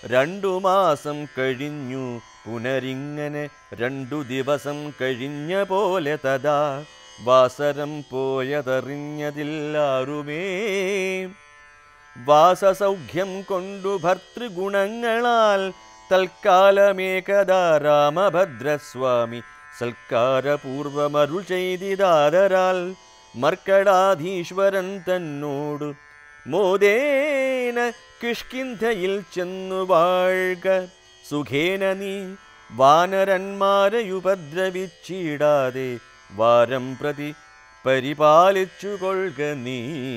രണ്ടു മാസം കഴിഞ്ഞു പുനരിങ്ങനെ രണ്ടു ദിവസം കഴിഞ്ഞ പോലെ തഥാ വാസരം പോയതറിഞ്ഞതില്ലാറുമേ വാസസൗഖ്യം കൊണ്ടു ഭർതൃഗുണങ്ങളാൽ തൽക്കാലമേകദാ രാമഭദ്രസ്വാമി സൽക്കാരപൂർവമരുൾ ചെയ്തിതാദരാൽ മർക്കടാധീശ്വരൻ തന്നോട് മോദേന കിഷ്കിന്ധയിൽ ചെന്നു വാഴ്ക സുഖേന നീ വാനരന്മാരെ ഉപദ്രവിച്ചിടാതെ വാരം പ്രതി പരിപാലിച്ചു കൊള്ളുക നീ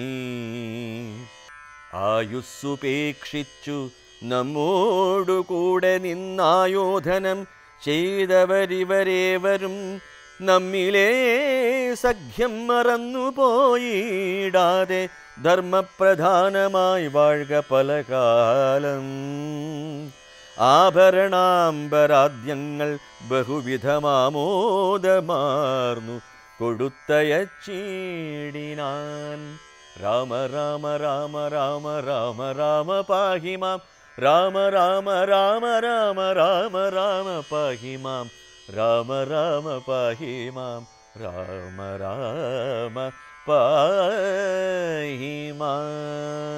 ആയുസ്സുപേക്ഷിച്ചു നമ്മോടുകൂടെ നിന്നായോധനം ചെയ്തവരിവരേവരും നമ്മിലേ സഖ്യം മറന്നുപോയിടാതെ ധർമ്മപ്രധാനമായി വാഴ്ക പലകാലം ആഭരണാംബരാദ്യങ്ങൾ ബഹുവിധമാമോദമാർന്നു കൊടുത്തയച്ചീടിനാൻ രാമ രാമ രാമ രാമ രാമ രാമ പാഹി മാം രാമ രാമ രാമ രാമ രാമ രാമ പാഹി മാം രാമ രാമ പാഹി മാം രാമ രാമ പാഹി മാം